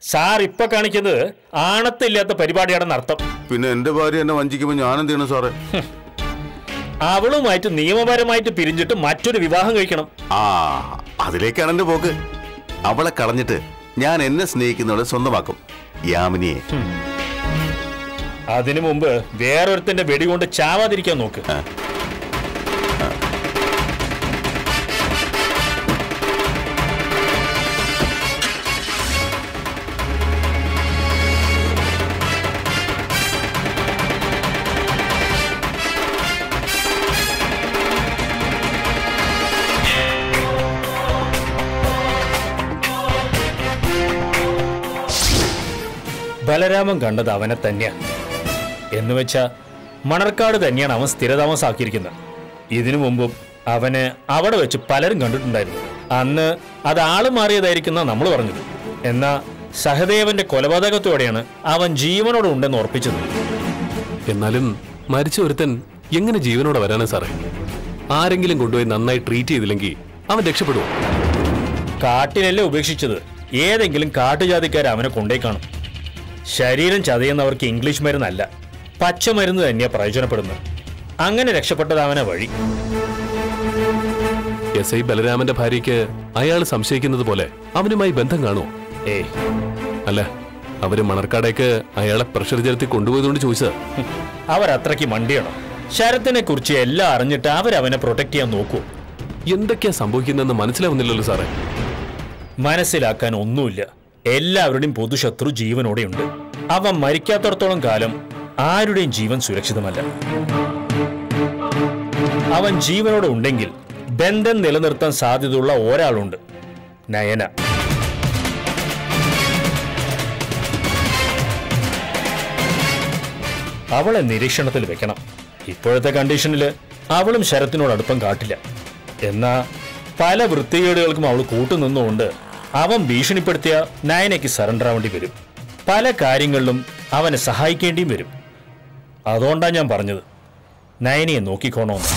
Sir ഇപ്പൊ കാണിക്കുന്നത് ആണത്തില്ലാത്ത പരിപാടിയാണെന്ന് അർത്ഥം പിന്നെ എന്റെ ഭാര്യ എന്നെ വഞ്ചിക്കുമ്പോൾ ഞാൻ എന്ത് ചെയ്യണം സാറേ അവളുമായിട്ട് നിയമപരമായിട്ട് പിരിഞ്ഞിട്ട് മറ്റൊരു വിവാഹം കഴിക്കണം ആ അതിലേക്കാണ് എന്റെ പോക്ക് അവളെ കളഞ്ഞിട്ട് ഞാൻ എന്നെ സ്നേഹിക്കുന്നവളെ സ്വന്തമാക്കും യാമിനിയെ അതിനു മുമ്പ് വേറൊരുത്തന്റെ വെടികൊണ്ട് ചാവാതിരിക്കാൻ നോക്ക് ബലരാമൻ കണ്ടത് അവനെ തന്നെയാണ് എന്ന് വെച്ചാ മണർക്കാട് തന്നെയാണ് അവൻ സ്ഥിരതാമസാക്കിയിരിക്കുന്നത് ഇതിനു മുമ്പും അവന് അവിടെ വെച്ച് പലരും കണ്ടിട്ടുണ്ടായിരുന്നു അന്ന് അത് ആള് മാറിയതായിരിക്കുന്ന നമ്മൾ പറഞ്ഞത് എന്നാ സഹദേവന്റെ കൊലപാതകത്തോടെയാണ് അവൻ ജീവനോടെ ഉണ്ടെന്ന് ഉറപ്പിച്ചത് എന്നാലും മരിച്ച ഒരുത്തൻ എങ്ങനെ ജീവനോടെ വരാനാ സാറേ ആരെങ്കിലും കൊണ്ടുപോയി നന്നായി ട്രീറ്റ് ചെയ്തില്ലെങ്കിൽ അവൻ രക്ഷപ്പെടുമോ കാട്ടിലല്ലേ ഉപേക്ഷിച്ചത് ഏതെങ്കിലും കാട്ടുജാതിക്കാർ അവനെ കൊണ്ടേ കാണും ശരീരം ചതയുന്നവർക്ക് ഇംഗ്ലീഷ് മരുന്നല്ല പച്ചമരുന്ന് തന്നെയാ പ്രയോജനപ്പെടുന്നത് അങ്ങനെ രക്ഷപ്പെട്ടത് അവനെ വഴി എസ് ഐ ബലരാമന്റെ ഭാര്യയ്ക്ക് അയാൾ സംശയിക്കുന്നത് പോലെ അവനുമായി ബന്ധം കാണുമോ ഏയ് അല്ല അവര് മണർക്കാടേക്ക് അയാളെ പ്രഷർ ചെലുത്തി കൊണ്ടുപോയതുകൊണ്ട് ചോദിച്ചതാ അവരത്രയ്ക്ക് മണ്ടിയണം ശരത്തിനെ കുറിച്ച് എല്ലാം അറിഞ്ഞിട്ട് അവരവനെ പ്രൊട്ടക്ട് ചെയ്യാൻ നോക്കൂ എന്തൊക്കെയാ സംഭവിക്കുന്നതെന്ന് മനസ്സിലാവുന്നില്ലല്ലോ സാറേ മനസ്സിലാക്കാൻ ഒന്നുമില്ല എല്ലാവരുടെയും പൊതുശത്രു ജീവനോടെയുണ്ട് അവൻ മരിക്കാത്തടത്തോളം കാലം ആരുടെയും ജീവൻ സുരക്ഷിതമല്ല അവൻ ജീവനോടെ ഉണ്ടെങ്കിൽ ബന്ധം നിലനിർത്താൻ സാധ്യതയുള്ള ഒരാളുണ്ട് നയന അവളെ നിരീക്ഷണത്തിൽ വെക്കണം ഇപ്പോഴത്തെ കണ്ടീഷനിൽ അവളും ശരത്തിനോട് അടുപ്പം കാട്ടില്ല എന്നാ പല വൃത്തികേടുകൾക്കും അവൾ കൂട്ടുനിന്നുകൊണ്ട് അവൻ ഭീഷണിപ്പെടുത്തിയ നയനയ്ക്ക് സറണ്ടർ ആവേണ്ടി വരും പല കാര്യങ്ങളിലും അവനെ സഹായിക്കേണ്ടിയും വരും അതുകൊണ്ടാണ് ഞാൻ പറഞ്ഞത് നയനയെ നോക്കിക്കോണോന്ന്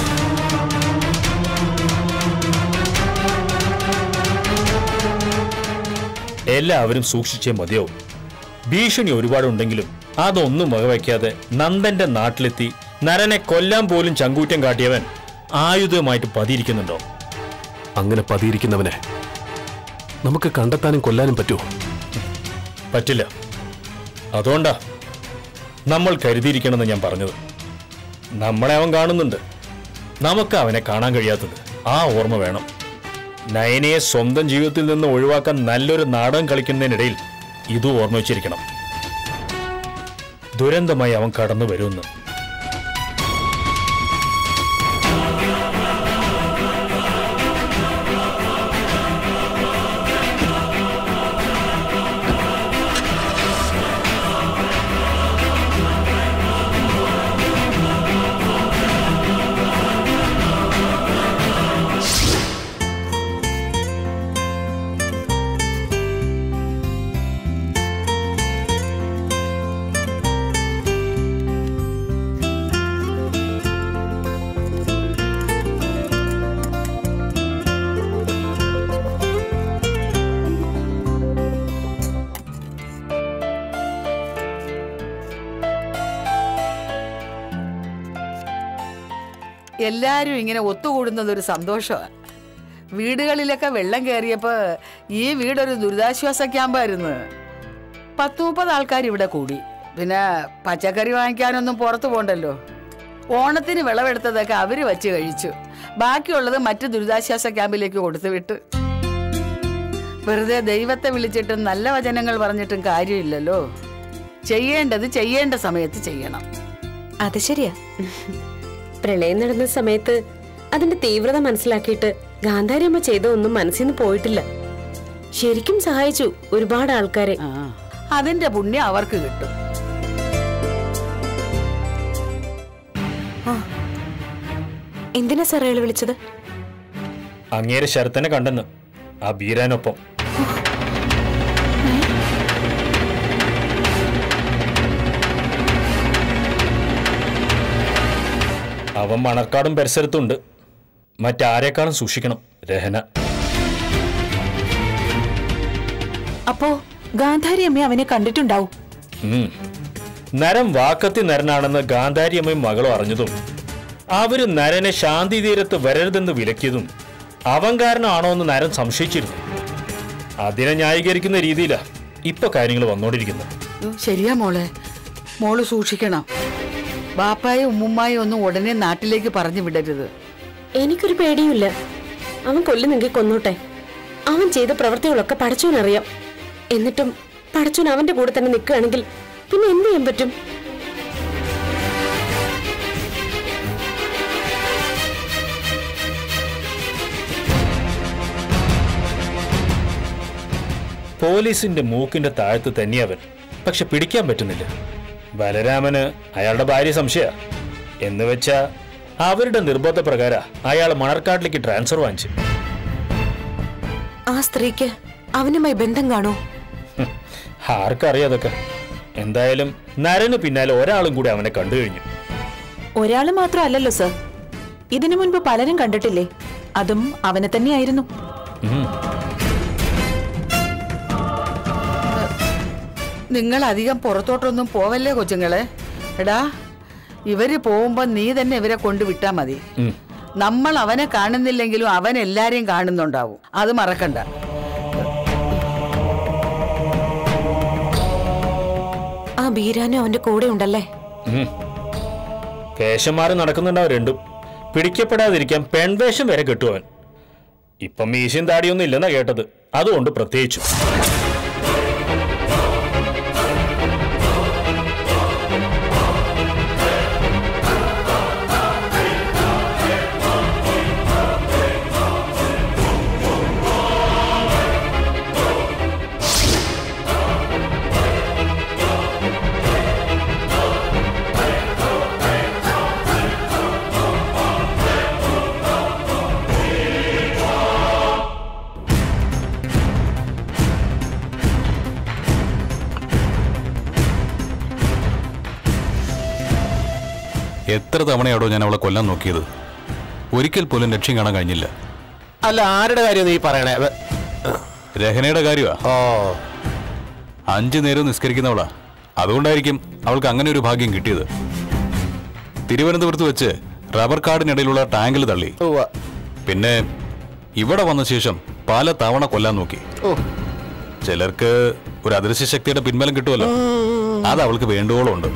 എല്ലാവരും സൂക്ഷിച്ചേ മതിയാവും ഭീഷണി ഒരുപാടുണ്ടെങ്കിലും അതൊന്നും വകവയ്ക്കാതെ നന്ദന്റെ നാട്ടിലെത്തി നരനെ കൊല്ലാൻ പോലും ചങ്കൂറ്റം കാട്ടിയവൻ ആയുധമായിട്ട് പതിയിരിക്കുന്നുണ്ടോ അങ്ങനെ പതിയിരിക്കുന്നവനെ നമുക്ക് കണ്ടെത്താനും കൊല്ലാനും പറ്റുമോ പറ്റില്ല അതുകൊണ്ടാ നമ്മൾ കരുതിയിരിക്കണമെന്ന് ഞാൻ പറഞ്ഞത് നമ്മളെ അവൻ കാണുന്നുണ്ട് നമുക്ക് അവനെ കാണാൻ കഴിയാത്തത് ആ ഓർമ്മ വേണം നയനയെ സ്വന്തം ജീവിതത്തിൽ നിന്ന് ഒഴിവാക്കാൻ നല്ലൊരു നാടകം കളിക്കുന്നതിനിടയിൽ ഇതും ഓർമ്മ വെച്ചിരിക്കണം ദുരന്തമായി അവൻ കടന്നു വരുമെന്ന് എല്ലാരും ഇങ്ങനെ ഒത്തുകൂടുന്നത് ഒരു സന്തോഷമാണ് വീടുകളിലൊക്കെ വെള്ളം കയറിയപ്പോ ഈ വീടൊരു ദുരിതാശ്വാസ ക്യാമ്പായിരുന്നു പത്ത് മുപ്പത് ആൾക്കാർ ഇവിടെ കൂടി പിന്നെ പച്ചക്കറി വാങ്ങിക്കാനൊന്നും പുറത്തു പോണ്ടല്ലോ ഓണത്തിന് വിളവെടുത്തതൊക്കെ അവര് വച്ച് കഴിച്ചു ബാക്കിയുള്ളത് മറ്റു ദുരിതാശ്വാസ ക്യാമ്പിലേക്ക് കൊടുത്തു വിട്ട് വെറുതെ ദൈവത്തെ വിളിച്ചിട്ടും നല്ല വചനങ്ങൾ പറഞ്ഞിട്ടും കാര്യമില്ലല്ലോ ചെയ്യേണ്ടത് ചെയ്യേണ്ട സമയത്ത് ചെയ്യണം അത് ശരിയാ പ്രളയം നടന്ന സമയത്ത് അതിന്റെ തീവ്രത മനസ്സിലാക്കിയിട്ട് ഗാന്ധാരിയമ്മ ചെയ്ത ഒന്നും മനസ്സിൽ നിന്ന് പോയിട്ടില്ല ശരിക്കും സഹായിച്ചു ഒരുപാട് ആൾക്കാരെ ആ അതിന്റെ പുണ്യം അവർക്ക് കിട്ടും എന്തിനാ സാർ അയാൾ വിളിച്ചത് അങ്ങേരെ ശരത്തനെ കണ്ടെന്ന് ആ ബീരാനൊപ്പം അവൻ മണർക്കാടും പരിസരത്തുണ്ട് മറ്റാരേക്കാളും സൂക്ഷിക്കണം രഹന അപ്പോ ഗാന്ധാരി അമ്മ അവനെ കണ്ടിട്ടുണ്ടാവും ഉം. നരം വാക്കത്തി നരനാണെന്ന് ഗാന്ധാരിയമ്മയും മകളും അറിഞ്ഞതും അവര് നരനെ ശാന്തി തീരത്ത് വരരുതെന്ന് വിലക്കിയതും അവൻ കാരണമാണോ എന്ന് നരൻ സംശയിച്ചിരുന്നു അതിനെ ന്യായീകരിക്കുന്ന രീതിയിലാ ഇപ്പൊ കാര്യങ്ങൾ വന്നോണ്ടിരിക്കുന്നത് ഉം, ശരിയാ മോളെ മോള് സൂക്ഷിക്കണം ബാപ്പായും ഉമ്മുമ്മായും ഒന്നും ഉടനെ നാട്ടിലേക്ക് പറഞ്ഞു വിടരുത് എനിക്കൊരു പേടിയുമില്ല അവൻ കൊല്ലുന്നെങ്കിൽ കൊന്നോട്ടെ അവൻ ചെയ്ത പ്രവൃത്തികളൊക്കെ പടച്ചോനറിയാം എന്നിട്ടും പടച്ചോൻ അവന്റെ കൂടെ തന്നെ നിൽക്കുകയാണെങ്കിൽ പിന്നെ എന്ത് ചെയ്യാൻ പറ്റും പോലീസിന്റെ മൂക്കിന്റെ താഴത്ത് തന്നെയവൻ പക്ഷെ പിടിക്കാൻ പറ്റുന്നില്ല ബലരാമന് അയാളുടെ ഭാര്യ സംശയ എന്ന് വെച്ചാ അവരുടെ നിർബന്ധപ്രകാര അയാൾ മണർക്കാട്ടിലേക്ക് ട്രാൻസ്ഫർ വാങ്ങിച്ചു ആ സ്ത്രീക്ക് അവനുമായി ബന്ധം കാണോ ഹും, ആർക്കറിയാം അതൊക്കെ എന്തായാലും നരന് പിന്നാലെ ഒരാളും കൂടി അവനെ കണ്ടു കഴിഞ്ഞു ഒരാള് മാത്രമല്ലല്ലോ സർ ഇതിനു മുൻപ് പലരും കണ്ടിട്ടില്ലേ അതും അവനെ തന്നെയായിരുന്നു ഉം. നിങ്ങൾ അധികം പുറത്തോട്ടൊന്നും പോവല്ലേ കൊച്ചുങ്ങളെ എടാ ഇവര് പോകുമ്പോ നീ തന്നെ ഇവരെ കൊണ്ടുവിട്ടാ മതി ഉം. നമ്മൾ അവനെ കാണുന്നില്ലെങ്കിലും അവൻ എല്ലാരെയും കാണുന്നുണ്ടാവും അത് മറക്കണ്ട ആ ബീരാനും അവന്റെ കൂടെ ഉണ്ടല്ലേ ഉം. വേഷം മാറി നടക്കുന്നുണ്ടാവും രണ്ടും പിടിക്കപ്പെടാതിരിക്കാൻ പെൺവേഷം വരെ കെട്ടുവൻ ഇപ്പം മീശയും താടിയൊന്നും ഇല്ലെന്നാ കേട്ടത് അതുകൊണ്ട് പ്രത്യേകിച്ചു എത്ര തവണയാടോ ഞാൻ അവളെ കൊല്ലാൻ നോക്കിയത് ഒരിക്കൽ പോലും ലക്ഷ്യം കാണാൻ കഴിഞ്ഞില്ല അല്ല ആരുടെ കാര്യം നീ പറയണേ വെ- രഹനയുടെ കാര്യമാ ഓ അഞ്ചു നേരം നിസ്കരിക്കുന്നവളാ അതുകൊണ്ടായിരിക്കും അവൾക്ക് അങ്ങനെ ഒരു ഭാഗ്യം കിട്ടിയത് തിരുവനന്തപുരത്ത് വെച്ച് റബ്ബർ കാടിനിടയിലുള്ള ടാങ്കിൽ തള്ളി ഉവ്വ. പിന്നെ ഇവിടെ വന്ന ശേഷം പല തവണ കൊല്ലാൻ നോക്കി ഓ. ചിലർക്ക് ഒരു അദൃശ്യ ശക്തിയുടെ പിൻബലം കിട്ടുമല്ലോ അത് അവൾക്ക് വേണ്ടുവോളം ഉണ്ട്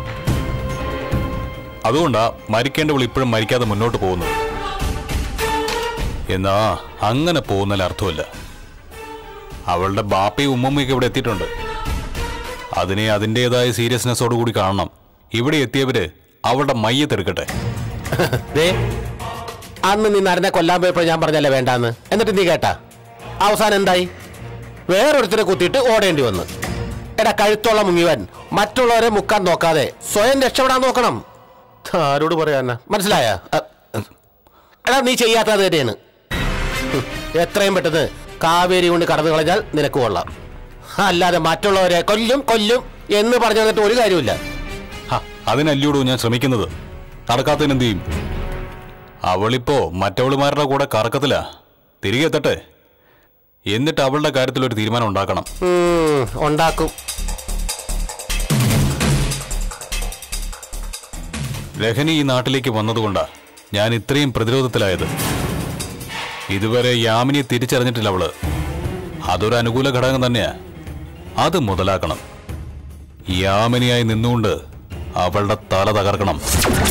അതുകൊണ്ടാ മരിക്കേണ്ടവൾ ഇപ്പോഴും മരിക്കാതെ മുന്നോട്ട് പോകുന്നത് എന്നാ അങ്ങനെ പോകുന്നതിൽ അർത്ഥമില്ല അവളുടെ ബാപ്പയും ഉമ്മമ്മയൊക്കെ ഇവിടെ എത്തിയിട്ടുണ്ട് അതിനെ അതിൻ്റെതായ സീരിയസ്നെസ്സോട് കൂടി കാണണം ഇവിടെ എത്തിയവര് അവളുടെ മയ്യത്തെടുക്കട്ടെ ദേ അന്ന് നീ നരനെ കൊല്ലാൻ പോയപ്പോൾ ഞാൻ പറഞ്ഞല്ലേ വേണ്ടാന്ന് എന്നിട്ട് നീ കേട്ടാ അവസാനം എന്തായി വേറൊരുത്തരെ കുത്തിയിട്ട് ഓടേണ്ടി വന്നു എടാ കഴുത്തോളം മുങ്ങിവൻ മറ്റുള്ളവരെ മുക്കാൻ നോക്കാതെ സ്വയം രക്ഷപ്പെടാൻ നോക്കണം ആരോട് പറയാനാ മനസ്സിലായ എടാ നീ ചെയ്യാത്തത് തന്നെയാണ് ഹും, എത്രയും പെട്ടെന്ന് കാവേരി കൊണ്ട് കടന്നു കളഞ്ഞാൽ നിനക്ക് കൊള്ളാം അല്ലാതെ മറ്റുള്ളവരെ കൊല്ലും കൊല്ലും എന്ന് പറഞ്ഞു തന്നിട്ട് ഒരു കാര്യമില്ല ഹ, അതിനല്ലൂടൂ ഞാൻ ശ്രമിക്കുന്നത് നടക്കാത്തതിന് എന്ത് ചെയ്യും അവളിപ്പോ മറ്റവളുമാരുടെ കൂടെ കറക്കത്തിലാ തിരികെ എത്തട്ടെ എന്നിട്ട് അവളുടെ കാര്യത്തിൽ ഒരു തീരുമാനം ഉണ്ടാക്കണം ഉം, ഉണ്ടാക്കും രഹനി ഈ നാട്ടിലേക്ക് വന്നതുകൊണ്ടാ ഞാൻ ഇത്രയും പ്രതിരോധത്തിലായത് ഇതുവരെ യാമിനിയെ തിരിച്ചറിഞ്ഞിട്ടില്ല അവള് അതൊരു അനുകൂല ഘടകം തന്നെയാ അത് മുതലാക്കണം യാമിനിയായി നിന്നുകൊണ്ട് അവളുടെ തല തകർക്കണം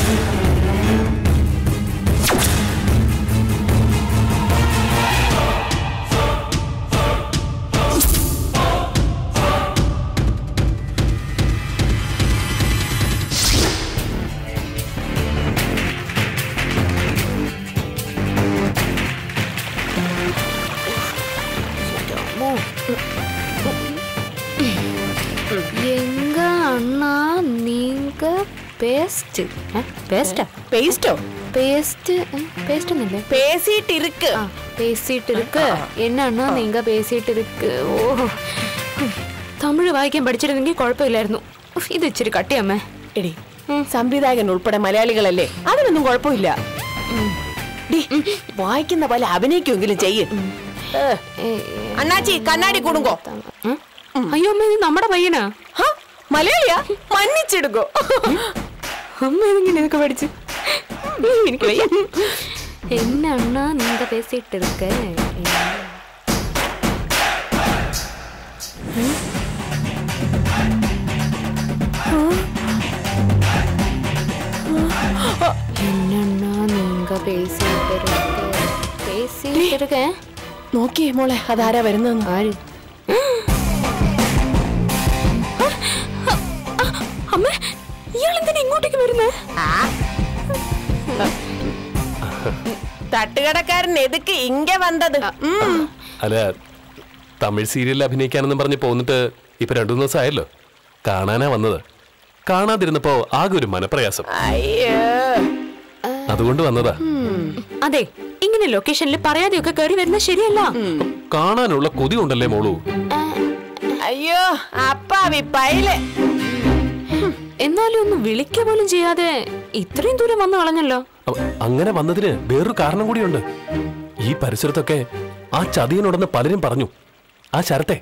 எங்க அண்ணா நீங்க பேஸ்ட் பேஸ்டா പേസ്റ്റോ பேஸ்ட் பேஸ்ட் இல்லை പേസിട്ട് ഇருக்கு ஆ, பேசிட்டு இருக்கு என்ன அண்ணா நீங்க பேசிட்டு இருக்கு ഓ തമിഴ് വായിക്കാൻ പഠിച്ചിരുന്നെങ്കിൽ കുഴപ്പമില്ലായിരുന്നു ഉഫ്, ഇത് ഇച്ചിരി കട്ടിയമ്മേ എടി സംവിധായകൻ ഉൾപ്പെടെ മലയാളികളല്ലേ അതിനൊന്നും കുഴപ്പമില്ല ഡി, വായിക്കുന്ന പോലെ അഭിനയിക്കുമെങ്കിലും ചെയ്യും അണ്ണാച്ചി കണ്ണാടി കൂടുങ്കോ അയ്യോ അമ്മ ഇത് നമ്മുടെ പയ്യനാ ഹ, മലയാളിയാ മன்னிச்சிடுங்கோ അമ്മ ഇതെങ്ങനെ ഇതൊക്കെ പഠിച്ചു എനിക്ക് വയ്യ என்ன அண்ணா நீங்க பேசிட்டு இருக்க என்னண்ணா நீங்க பேசிட்டு இருக்க பேசிட்டு இருக்கேன் നോക്കിയേ മോളെ അതാരാ വരുന്നതെന്ന് ആര് അമ്മ ഇയാളെന്തിനാ ഇങ്ങോട്ടേക്ക് വരുന്നേ തട്ടുകടക്കാരൻ എതുക്ക് ഇങ്ങ വന്നത് ഉം. അല്ല തമിഴ് സീരിയലിൽ അഭിനയിക്കാനെന്ന് പറഞ്ഞ് പോന്നിട്ട് ഇപ്പൊ രണ്ടു മൂന്ന് ദിവസം ആയല്ലോ കാണാനാ വന്നത് കാണാതിരുന്നപ്പോ ആകെ ഒരു മനപ്രയാസം അയ്യോ അതുകൊണ്ട് വന്നതാ അതെ ഇങ്ങനെ ലൊക്കേഷനിൽ പറയാതെയൊക്കെ കയറി വരുന്നത് ശരിയല്ല കാണാനുള്ള കൊതി ഉണ്ടല്ലേ മോളു അയ്യോ അപ്പാവി പൈല് എന്നാലും ഒന്ന് വിളിക്കുക പോലും ചെയ്യാതെ ഇത്രയും ദൂരം വന്നു കളഞ്ഞല്ലോ അ- അങ്ങനെ വന്നതിന് വേറൊരു കാരണം കൂടിയുണ്ട് ഈ പരിസരത്തൊക്കെ ആ ചതിയനുണ്ടെന്ന് പലരും പറഞ്ഞു ആ ശരത്തെ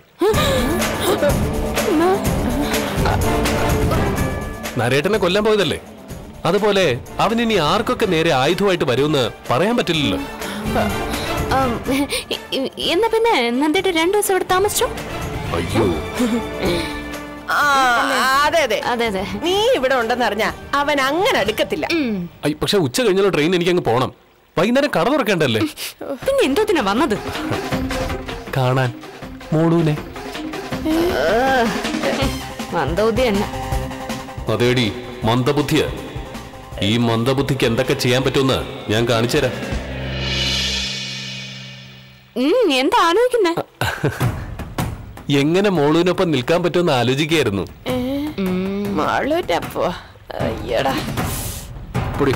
നരേട്ടനെ കൊല്ലാൻ പോയതല്ലേ അതുപോലെ അവൻ ഇനി ആർക്കൊക്കെ നേരെ ആയുധമായിട്ട് വരുമെന്ന് പറയാൻ പറ്റില്ലല്ലോ ആം, ഇ- ഇ- എന്നാ പിന്നെ നന്ദേട്ട് രണ്ടു ദിവസം ഇവിടെ താമസിച്ചോ അയ്യോ ആ, അതെ അതെ അതെ അതെ നീ ഇവിടെ ഉണ്ടെന്ന് അറിഞ്ഞ അവൻ അങ്ങനെ അടുക്കത്തില്ല അയ്യ, പക്ഷെ ഉച്ച കഴിഞ്ഞുള്ള ട്രെയിൻ എനിക്ക് അങ്ങ് പോണം വൈകുന്നേരം കട തുറക്കേണ്ടല്ലേ പിന്നെ എന്തോത്തിനാ വന്നത് കാണാൻ മോളൂനെ മന്ദബുദ്ധി തന്നെ അതേടി മന്ദബുദ്ധിയ ഈ മന്ദബുദ്ധിക്ക് എന്തൊക്കെ ചെയ്യാൻ പറ്റുമെന്ന് ഞാൻ കാണിച്ചു തരാം ഉം, എന്താ ആലോചിക്കുന്നേ എങ്ങനെ മോളൂനൊപ്പം നിൽക്കാൻ പറ്റുമെന്ന് ആലോചിക്കായിരുന്നു മാളൂന്റെ അപ്പോ അയ്യടാ പൊടി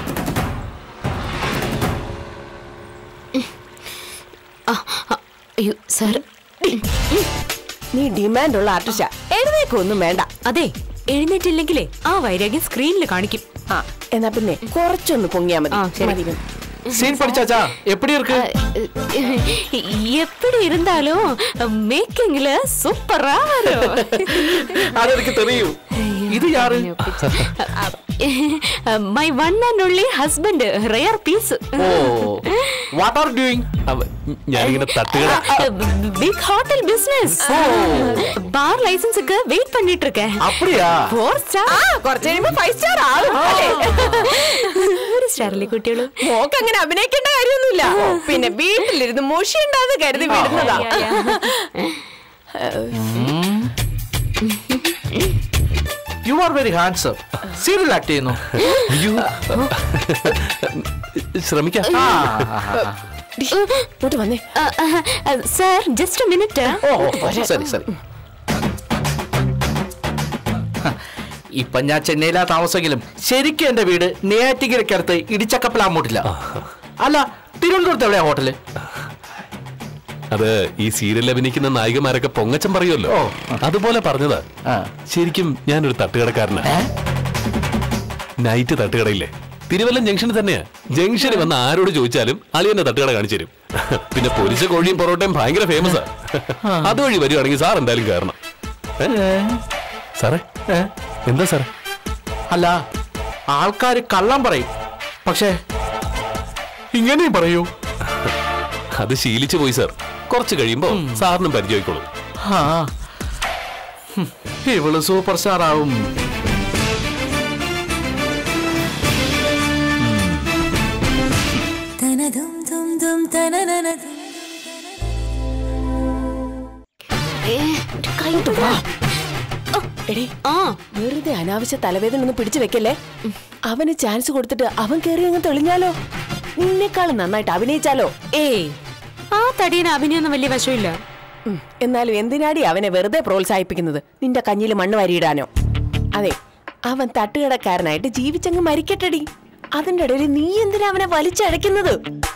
അയ്യോ സാർ നീ ഡിമാൻഡ് ഉള്ള ആർട്ടിസ്റ്റാ എഴുന്നേക്കൊന്നും വേണ്ട അതെ എഴുന്നേറ്റില്ലെങ്കിലേ ആ വൈരാഗ്യം സ്ക്രീനിൽ കാണിക്കും ആ എന്നാ പിന്നെ കുറച്ചൊന്ന് പൊങ്ങിയാ മതി ആ, ശരി. മതി, മതി. சீன் படிச்சாச்சா எப்படி இருக்கு எப்படி இருந்தாலும் மேக்கிங்ல சூப்பரா வரும் அது எனக்கு தெரியும் இது யாரு my one and only husband rare piece oh what are doing അവ- ഞാനിങ്ങനെ തട്ടുകട பிக் ஹோட்டல் பிசினஸ் பார் லைசன்ஸுக்கு வெயிட் பண்ணிட்டு இருக்கேன் அப்படியா ഫോർ സ്റ്റാർ ആ കുറച്ച് കഴിയുമ്പോ ഫൈവ് സ്റ്റാർ ആവും അല്ലേ? ഒരു സ്റ്റാറിലെ കുട്ടികള് മോക്ക് അങ്ങനെ അഭിനയിക്കേണ്ട കാര്യമൊന്നുമില്ല പിന്നെ വീട്ടിലിരുന്ന് മുഷിയുണ്ടാന്ന് കരുതി വിടുന്നതാ you are very handsome serial act ചെയ്യുന്നു അയ്യോ ശ്രമിക്കാം ആ, ആ, ആ. ഡി, ഇങ്ങോട്ട് വന്നേ sir just minute oh oh, sorry sorry ഇപ്പൊ ഞാൻ ചെന്നൈയിലാ താമസമെങ്കിലും ശരിക്കും എന്റെ വീട് നെയ്യാറ്റിക്കരക്കടുത്ത് ഇടിച്ചക്കപ്പലാമൂട്ടില്ല അല്ല തിരുവനന്തപുരത്ത് എവിടെയാ ഹോട്ടല് അത് ഈ സീരിയൽ അഭിനയിക്കുന്ന നായികമാരൊക്കെ പൊങ്ങച്ചം പറയുമല്ലോ ഓ. അതുപോലെ പറഞ്ഞതാ ആ. ശരിക്കും ഞാനൊരു തട്ടുകടക്കാരനാ നൈറ്റ് തട്ടുകടയില്ലേ തിരുവല്ലം ജംഗ്ഷനിൽ തന്നെയാ ജംഗ്ഷനിൽ വന്ന് ആരോട് ചോദിച്ചാലും അളിയന്നെ തട്ടുകട കാണിച്ചു തരും പിന്നെ പൊരിച്ച കോഴിയും പൊറോട്ടയും ഭയങ്കര ഫേമസാ അതുവഴി വരുവാണെങ്കിൽ സാർ എന്തായാലും കയറണം ഏ? സാറേ എന്താ സാറേ അല്ല ആൾക്കാര് കള്ളം പറയും പക്ഷേ ഇങ്ങനെയും പറയൂ അത് ശീലിച്ചു പോയി സാർ കുറച്ച് കഴിയുമ്പോ സാറിനും പരിചയമായിക്കോളും ആ ഹും, ഇവള് സൂപ്പർ സ്റ്റാർ ആവും കൈട്ട് വാ എടി ആ വെറുതെ അനാവശ്യ തലവേദന ഒന്നും പിടിച്ചു വെക്കല്ലേ അവന് ചാൻസ് കൊടുത്തിട്ട് അവൻ കയറി അങ്ങ് തെളിഞ്ഞാലോ നിന്നെക്കാളും നന്നായിട്ട് അഭിനയിച്ചാലോ ഏയ് ആ തടീന് അഭിനയൊന്നും വലിയ വശമില്ല ഉം, എന്നാലും എന്തിനാടി അവനെ വെറുതെ പ്രോത്സാഹിപ്പിക്കുന്നത് നിന്റെ കഞ്ഞിൽ മണ്ണ് വരിയിടാനോ അതെ അവൻ തട്ടുകടക്കാരനായിട്ട് ജീവിച്ചങ്ങ് മരിക്കട്ടടി അതിന്റെ ഇടയിൽ നീ എന്തിനാ അവനെ വലിച്ചഴക്കുന്നത്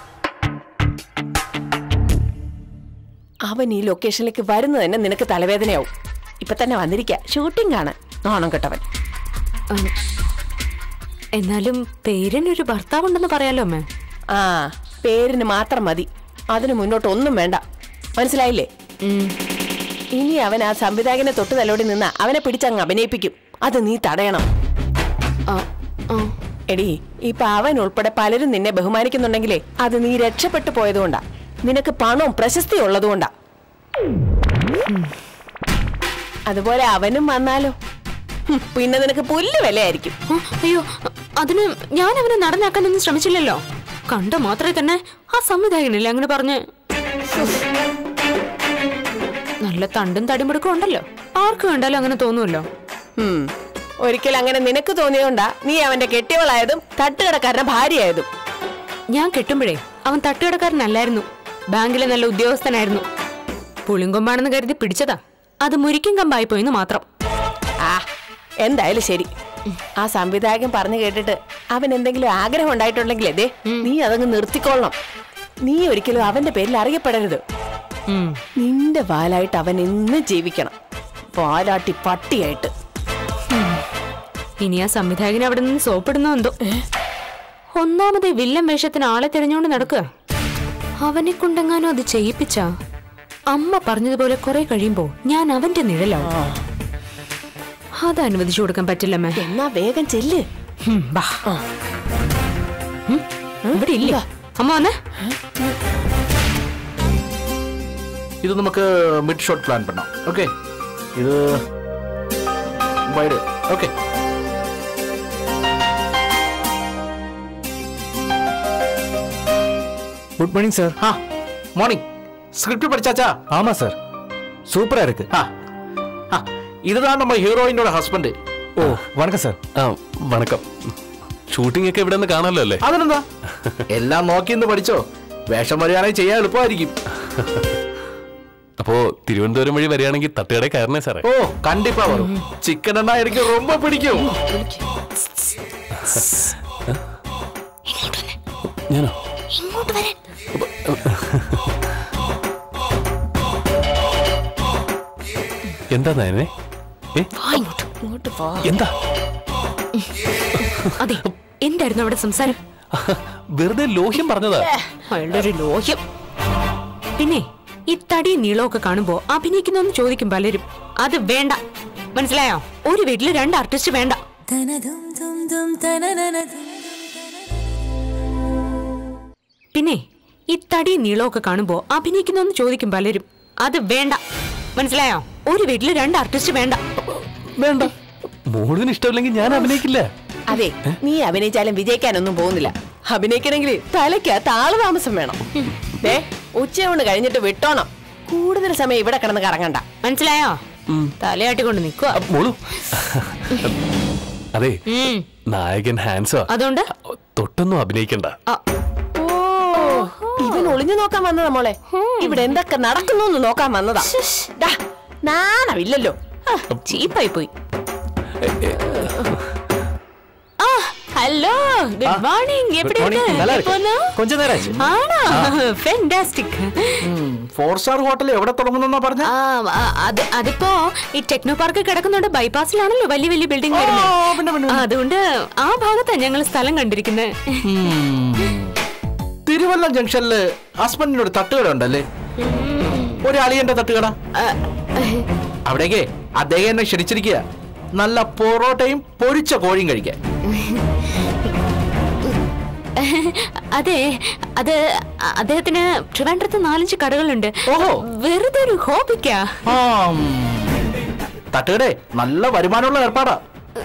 അവൻ ഈ ലൊക്കേഷനിലേക്ക് വരുന്നത് തന്നെ നിനക്ക് തലവേദനയാവും ഇപ്പൊ തന്നെ വന്നിരിക്ക ഷൂട്ടിംഗ് ആണ് നാണം കെട്ടവൻ ഉം. എന്നാലും പേരിനൊരു ഭർത്താവുണ്ടെന്ന് പറയാലോ അമ്മേ ആ പേരിന് മാത്രം മതി അതിന് മുന്നോട്ട് ഒന്നും വേണ്ട മനസ്സിലായില്ലേ ഉം. ഇനി അവൻ ആ സംവിധായകനെ തൊട്ട് തലോടി നിന്ന അവനെ പിടിച്ചങ്ങ് അഭിനയിപ്പിക്കും അത് നീ തടയണം എടി ഇപ്പൊ അവൻ ഉൾപ്പെടെ പലരും നിന്നെ ബഹുമാനിക്കുന്നുണ്ടെങ്കിലേ അത് നീ രക്ഷപ്പെട്ടു പോയതുകൊണ്ടാ നിനക്ക് പണവും പ്രശസ്തിയും ഉള്ളതുകൊണ്ടാ അതുപോലെ അവനും വന്നാലോ ഹും, പിന്നെ നിനക്ക് പുല്ല് വിലയായിരിക്കും ആ, അയ്യോ അതിന് ഞാൻ അവനെ നടന്നാക്കാനൊന്നും ശ്രമിച്ചില്ലല്ലോ കണ്ട മാത്രമേ തന്നെ ആ സംവിധായകനില്ലേ അങ്ങനെ പറഞ്ഞ് നല്ല തണ്ടും തടിമെടുക്കും ഉണ്ടല്ലോ ആർക്ക് കണ്ടാലും അങ്ങനെ തോന്നുമല്ലോ ഉം. ഒരിക്കൽ അങ്ങനെ നിനക്ക് തോന്നിയോണ്ടാ നീ അവന്റെ കെട്ടിയവളായതും തട്ടുകടക്കാരന്റെ ഭാര്യയായതും ഞാൻ കെട്ടുമ്പോഴേ അവൻ തട്ടുകടക്കാരനല്ലായിരുന്നു ബാങ്കിലെ നല്ല ഉദ്യോഗസ്ഥനായിരുന്നു പുളിങ്കൊമ്പാണെന്ന് കരുതി പിടിച്ചതാ അത് മുരിക്കും കമ്പായി പോയിന്ന് മാത്രം ആ എന്തായാലും ശരി ആ സംവിധായകൻ പറഞ്ഞു കേട്ടിട്ട് അവൻ എന്തെങ്കിലും ആഗ്രഹം ഉണ്ടായിട്ടുണ്ടെങ്കിൽ അതെ നീ അതങ്ങ് നിർത്തിക്കൊള്ളണം നീ ഒരിക്കലും അവന്റെ പേരിൽ അറിയപ്പെടരുത് ഉം. നിന്റെ വാലായിട്ട് അവൻ എന്നും ജീവിക്കണം വാലാട്ടി പട്ടിയായിട്ട് ഇനി ആ സംവിധായകൻ അവിടെ നിന്ന് സോപ്പിടുന്നോ എന്തോ ഒന്നാമത് വില്ലൻ വേഷത്തിന് ആളെ തിരഞ്ഞുകൊണ്ട് നടക്കുക അവനെ കൊണ്ടെങ്ങാനും അത് ചെയ്യിപ്പിച്ച അമ്മ പറഞ്ഞതുപോലെ കുറെ കഴിയുമ്പോ ഞാൻ അവന്റെ നിഴലാവും അത് അനുവദിച്ചു കൊടുക്കാൻ പറ്റില്ലമ്മേ എന്നാ വേഗം ചെല്ല് ഉം, ബാ. ഉം, ഇവിടെ ഇല്ല അമ്മ വന്നേ ഇത് നമുക്ക് മിഡ് ഷോട്ട് പ്ലാൻ பண்ணலாம் ഓക്കെ ഇത് wide okay good morning sir ஆ மார்னிங் ஸ்கிரிப்ட் படிச்சாச்சா ஆமாம் சார் சூப்பராக இருக்கு ஆ ஆ இதுதான் நம்ம ஹீரோயினோட ஹஸ்பண்ட் ஓ வணக்கம் சார் ആ വണക്കം ഷൂട്ടിംഗ് ഒക്കെ ഇവിടെ നിന്ന് കാണാമല്ലോ അല്ലേ അതിനെന്താ എല്ലാം നോക്കി ഇന്ന് പഠിച്ചോ വേഷം വരികയാണെങ്കിൽ ചെയ്യാൻ എളുപ്പമായിരിക്കും അപ്പോ തിരുവനന്തപുരം വഴി വരികയാണെങ്കിൽ തട്ടുകട കയറണേ സാറേ ഓ കണ്ടിപ്പാ വരും ചിക്കൻ എണ്ണ എനിക്ക് ரொம்ப പിടിക്കും ഞാനോ ഇങ്ങോട്ട് വരാൻ എന്താ നയനെ ഏ വാ ഇങ്ങോട്ട് ഇങ്ങോട്ട് പോ എന്താ അതെ എന്തായിരുന്നു അവിടെ സംസാരം വെറുതെ ലോഹ്യം പറഞ്ഞതാ അയാളുടെ ഒരു ലോഹ്യം പിന്നെ ഈ തടിയും നീളമൊക്കെ കാണുമ്പോ അഭിനയിക്കുന്നൊന്ന് ചോദിക്കും പലരും അത് വേണ്ട മനസ്സിലായോ ഒരു വീട്ടില് രണ്ട് ആർട്ടിസ്റ്റ് വേണ്ട പിന്നെ ഈ തടിയും നീളമൊക്കെ കാണുമ്പോ അഭിനയിക്കുന്നൊന്ന് ചോദിക്കും പലരും അത് വേണ്ട മനസ്സിലായോ ഒരു വീട്ടില് രണ്ട് ആർട്ടിസ്റ്റ് വേണ്ട വേണ്ട മോളിന് ഇഷ്ടമില്ലെങ്കിൽ ഞാൻ അഭിനയിക്കില്ല അതെ നീ അഭിനയിച്ചാലും വിജയിക്കാനൊന്നും പോകുന്നില്ല അഭിനയിക്കണമെങ്കിൽ തലയ്ക്ക് താളതാമസം വേണം ദേ ഉച്ചയൂണ് കഴിഞ്ഞിട്ട് വിട്ടോണം കൂടുതൽ സമയം ഇവിടെ കിടന്ന് കറങ്ങണ്ട മനസ്സിലായോ തലയാട്ടിക്കൊണ്ട് നിക്കുക മോളു അതെ നായകൻ ഹാൻസോ അതുകൊണ്ട് തൊട്ടൊന്നും അഭിനയിക്കണ്ട ഓ ഇവൻ ഒളിഞ്ഞു നോക്കാൻ വന്നതാ മോളെ ഇവിടെ എന്തൊക്കെ നടക്കുന്നു എന്ന് നോക്കാൻ വന്നതാ ഡാ, നാണമില്ലല്ലോ ചീപ്പായി പോയി ആ ഹലോ ഗുഡ് മോർണിംഗ് എവിടെ நல்லா இருக்கு. கொஞ்ச நேரம் ஆச்சு. ആണോ ഫെന്റാസ്റ്റിക് ഫോർ സ്റ്റാർ ഹോട്ടൽ എവിടെ തുടങ്ങുന്ന പറഞ്ഞ അത് അതിപ്പോ ഈ ടെക്നോ പാർക്ക് കിടക്കുന്നുണ്ട് ബൈപ്പാസിലാണല്ലോ വലിയ വലിയ ബിൽഡിംഗ് വരുന്നത് അതുകൊണ്ട് ആ ഭാഗത്താ ഞങ്ങൾ സ്ഥലം കണ്ടിരിക്കുന്നത് തിരുവല്ല ജംഗ്ഷനില് ഹസ്ബൻഡിന് ഒരു തട്ടുകട ഉണ്ടല്ലേ ഒരു അളിയന്റെ തട്ടുകട അവിടേക്ക് അദ്ദേഹം എന്നെ ക്ഷണിച്ചിരിക്കുക നല്ല പൊറോട്ടയും പൊരിച്ച കോഴിയും കഴിക്കാൻ അതെ അത് അദ്ദേഹത്തിന് ട്രിവാൻഡ്രത്ത് നാലഞ്ച് കടകളുണ്ട് ഓഹോ. വെറുതെ ഒരു ഹോബിക്കാ ആം. തട്ടുകടേ നല്ല വരുമാനമുള്ള ഏർപ്പാടാ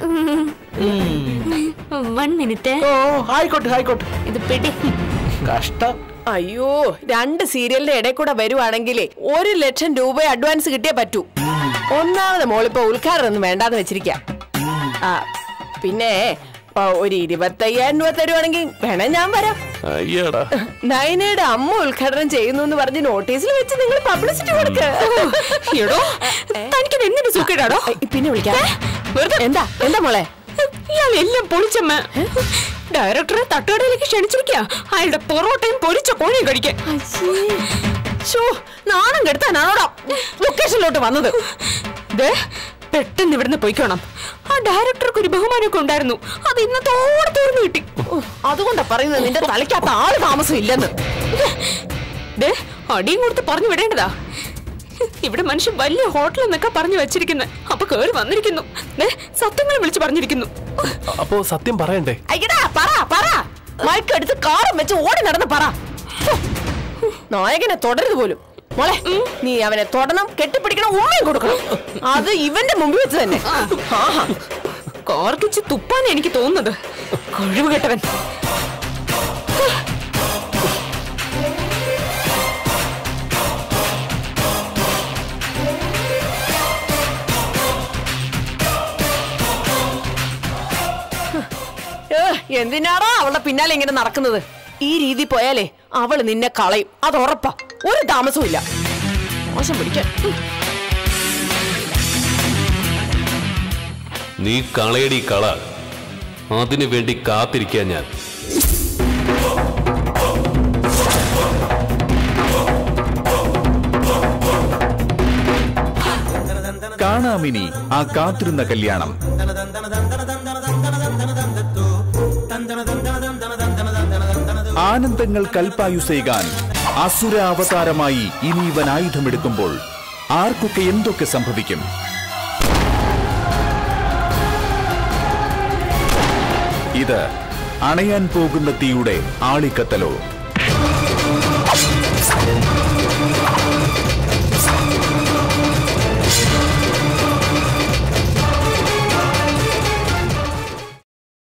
വൺ മിനിറ്റ് ഓ ആയിക്കോട്ടെ ആയിക്കോട്ടെ ഇത് പിടി കഷ്ടം അയ്യോ രണ്ട് സീരിയലിന്റെ ഇടയിൽ കൂടെ വരുവാണെങ്കിൽ ഒരു ലക്ഷം രൂപ അഡ്വാൻസ് കിട്ടിയേ പറ്റൂ ഒന്നാമത് മോളിപ്പോ ഉദ്ഘാടനം ഒന്നും വേണ്ടാന്ന് വെച്ചിരിക്ക ആ പിന്നെ ആ, ഒരു ഇരുപത്തയ്യായിരം രൂപ തരുവാണെങ്കിൽ വേണേ ഞാൻ വരാം അയ്യടാ നയനയുടെ അമ്മ ഉദ്ഘാടനം ചെയ്യുന്നു എന്ന് പറഞ്ഞ് നോട്ടീസിൽ വെച്ച് നിങ്ങൾ പബ്ലിസിറ്റി കൊടുക്ക എടോ തനിക്ക് എന്തിനു സുഖിടാടോ പിന്നെ വിളിക്കാം എന്താ എന്താ മോളെ ഇയാൾ എല്ലാം പൊളിച്ചമ്മ ഡയറക്ടറെ തട്ടുകടയിലേക്ക് ക്ഷണിച്ചിരിക്കുക അയാളുടെ പൊറോട്ടയും പൊരിച്ച കോഴിയും കഴിക്കാൻ ഷോ നാണം കെടുത്താനാണോടാ ലൊക്കേഷനിലോട്ട് വന്നത് ദേ, പെട്ടെന്ന് ഇവിടുന്ന് പോയിക്കോണം ആ ഡയറക്ടർക്ക് ഒരു ബഹുമാനമൊക്കെ ഉണ്ടായിരുന്നു അത് ഇന്നത്തോടെ തീർന്നു കിട്ടി അതുകൊണ്ടാ പറയുന്നത് നിന്റെ തലയ്ക്കകത്ത് ആള് താമസം ഇല്ലെന്ന് ദേ, അടിയും കൊടുത്ത് പറഞ്ഞു വിടേണ്ടതാ ഇവിടെ മനുഷ്യൻ വലിയ ഹോട്ടൽ എന്നൊക്കെ പറഞ്ഞു വെച്ചിരിക്കുന്നത് അപ്പൊ കേറി വന്നിരിക്കുന്നു ദേ, സത്യങ്ങൾ വിളിച്ചു പറഞ്ഞിരിക്കുന്നു അപ്പോ സത്യം പറയണ്ടേ അയ്യടാ പറ പറ മയക്കെടുത്ത് കാറും വെച്ച് ഓടി നടന്ന് പറ ഹോ, നായകനെ തുടരുത് പോലും മോളെ നീ അവനെ തൊടണം കെട്ടിപ്പിടിക്കണം ഉമ്മയും കൊടുക്കണം അത് ഇവന്റെ മുമ്പിൽ വെച്ച് തന്നെ ആഹാ കോർക്കിച്ച് തുപ്പാൻ എനിക്ക് തോന്നുന്നത് കഴിവ് കെട്ടവൻ ഏ, എന്തിനാടാ അവളുടെ പിന്നാലെ ഇങ്ങനെ നടക്കുന്നത് ഈ രീതി പോയാലേ അവള് നിന്നെ കളയും അത് ഉറപ്പാ ഒരു താമസവും ഇല്ല മോശം പിടിക്കാൻ ഉം. നീ കളയടി കള അതിനു വേണ്ടി കാത്തിരിക്കാൻ ഞാൻ കാണാമിനി ആ കാത്തിരുന്ന കല്യാണം ആനന്ദങ്ങൾ കൽപ്പായുസേകാൻ അസുര അവതാരമായി ഇനി ഇവൻ ആയുധമെടുക്കുമ്പോൾ ആർക്കൊക്കെ എന്തൊക്കെ സംഭവിക്കും ഇത് അണയാൻ പോകുന്ന തീയുടെ ആളിക്കത്തലോ